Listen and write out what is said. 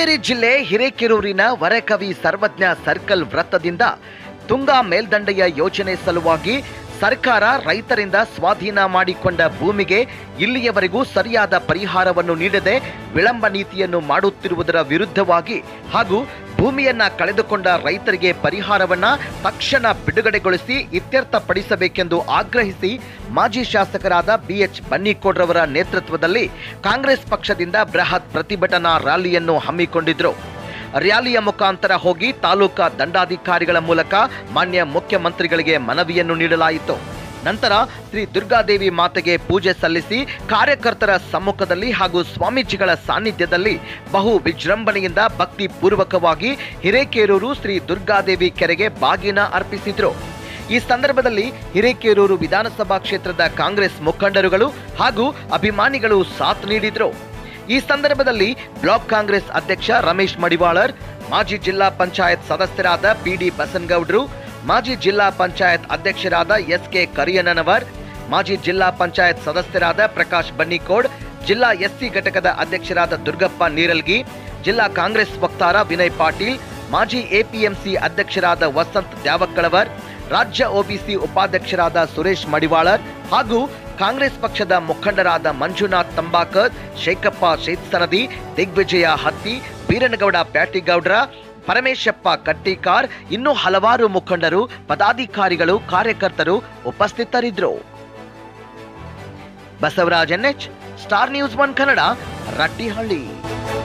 ಹಾವೇರಿ ಜಿಲ್ಲೆ ಹಿರೇಕೆರೂರಿನ ವರಕವಿ ಸರ್ವಜ್ಞ ಸರ್ಕಲ್ ವೃತ್ತದಿಂದ ತುಂಗಾ ಮೇಲ್ದಂಡೆಯ ಯೋಜನೆ ಸಲುವಾಗಿ ಸರ್ಕಾರ ರೈತರಿಂದ ಸ್ವಾಧೀನ ಮಾಡಿಕೊಂಡ ಭೂಮಿಗೆ ಇಲ್ಲಿಯವರೆಗೂ ಸರಿಯಾದ ಪರಿಹಾರವನ್ನು ನೀಡದೆ ವಿಳಂಬ ನೀತಿಯನ್ನು ಮಾಡುತ್ತಿರುವುದರ ವಿರುದ್ಧವಾಗಿ ಹಾಗೂ ಭೂಮಿಯನ್ನ ಕಳೆದುಕೊಂಡ ರೈತರಿಗೆ ಪರಿಹಾರವನ್ನ ತಕ್ಷಣ ಬಿಡುಗಡೆಗೊಳಿಸಿ ಇತ್ಯರ್ಥಪಡಿಸಬೇಕೆಂದು ಆಗ್ರಹಿಸಿ ಮಾಜಿ ಶಾಸಕರಾದ ಬಿಎಚ್ ಬನ್ನಿಕೋಡ್ರವರ ನೇತೃತ್ವದಲ್ಲಿ ಕಾಂಗ್ರೆಸ್ ಪಕ್ಷದಿಂದ ಬೃಹತ್ ಪ್ರತಿಭಟನಾ ರ್ಯಾಲಿಯನ್ನು ಹಮ್ಮಿಕೊಂಡಿದ್ರು ರ್ಯಾಲಿಯ ಮುಖಾಂತರ ಹೋಗಿ ತಾಲೂಕಾ ದಂಡಾಧಿಕಾರಿಗಳ ಮೂಲಕ ಮಾನ್ಯ ಮುಖ್ಯಮಂತ್ರಿಗಳಿಗೆ ಮನವಿಯನ್ನು ನೀಡಲಾಯಿತು ನಂತರ ಶ್ರೀ ದುರ್ಗಾದೇವಿ ಮಾತೆಗೆ ಪೂಜೆ ಸಲ್ಲಿಸಿ ಕಾರ್ಯಕರ್ತರ ಸಮ್ಮುಖದಲ್ಲಿ ಹಾಗೂ ಸ್ವಾಮೀಜಿಗಳ ಸಾನ್ನಿಧ್ಯದಲ್ಲಿ ಬಹು ವಿಜೃಂಭಣೆಯಿಂದ ಭಕ್ತಿ ಪೂರ್ವಕವಾಗಿ ಹಿರೇಕೇರೂರು ಶ್ರೀ ದುರ್ಗಾದೇವಿ ಕೆರೆಗೆ ಬಾಗಿನ ಅರ್ಪಿಸಿದ್ರು ಈ ಸಂದರ್ಭದಲ್ಲಿ ಹಿರೇಕೇರೂರು ವಿಧಾನಸಭಾ ಕ್ಷೇತ್ರದ ಕಾಂಗ್ರೆಸ್ ಮುಖಂಡರುಗಳು ಹಾಗೂ ಅಭಿಮಾನಿಗಳು ಸಾಥ್ ನೀಡಿದ್ರು ಈ ಸಂದರ್ಭದಲ್ಲಿ ಬ್ಲಾಕ್ ಕಾಂಗ್ರೆಸ್ ಅಧ್ಯಕ್ಷ ರಮೇಶ್ ಮಡಿವಾಳರ್ ಮಾಜಿ ಜಿಲ್ಲಾ ಪಂಚಾಯತ್ ಸದಸ್ಯರಾದ ಪಿಡಿ ಬಸನಗೌಡ್ರು ಮಾಜಿ ಜಿಲ್ಲಾ ಪಂಚಾಯತ್ ಅಧ್ಯಕ್ಷರಾದ ಎಸ್ ಕೆ ಕರಿಯಣ್ಣನವರ್ ಮಾಜಿ ಜಿಲ್ಲಾ ಪಂಚಾಯತ್ ಸದಸ್ಯರಾದ ಪ್ರಕಾಶ್ ಬನ್ನಿಕೋಡ್ ಜಿಲ್ಲಾ ಎಸ್ಸಿ ಘಟಕದ ಅಧ್ಯಕ್ಷರಾದ ದುರ್ಗಪ್ಪ ನೀರಲ್ಗಿ ಜಿಲ್ಲಾ ಕಾಂಗ್ರೆಸ್ ವಕ್ತಾರ ವಿನಯ್ ಪಾಟೀಲ್ ಮಾಜಿ ಎಪಿಎಂಸಿ ಅಧ್ಯಕ್ಷರಾದ ವಸಂತ್ ದ್ಯಾವಕ್ಕಳವರ್ ರಾಜ್ಯ ಒಬಿಸಿ ಉಪಾಧ್ಯಕ್ಷರಾದ ಸುರೇಶ್ ಮಡಿವಾಳರ್ ಹಾಗೂ ಕಾಂಗ್ರೆಸ್ ಪಕ್ಷದ ಮುಖಂಡರಾದ ಮಂಜುನಾಥ್ ತಂಬಾಕರ್ ಶೇಖಪ್ಪ ಶೇತ್ಸನದಿ ದಿಗ್ವಿಜಯ ಹತ್ತಿ ಬೀರನಗೌಡ ಪ್ಯಾಟಿಗೌಡ್ರ ಪರಮೇಶಪ್ಪ ಕಟ್ಟಿಕಾರ್ ಇನ್ನೂ ಹಲವಾರು ಮುಖಂಡರು ಪದಾಧಿಕಾರಿಗಳು ಕಾರ್ಯಕರ್ತರು ಉಪಸ್ಥಿತರಿದ್ದರು Basavaraj N H star news one Kannada Rattihalli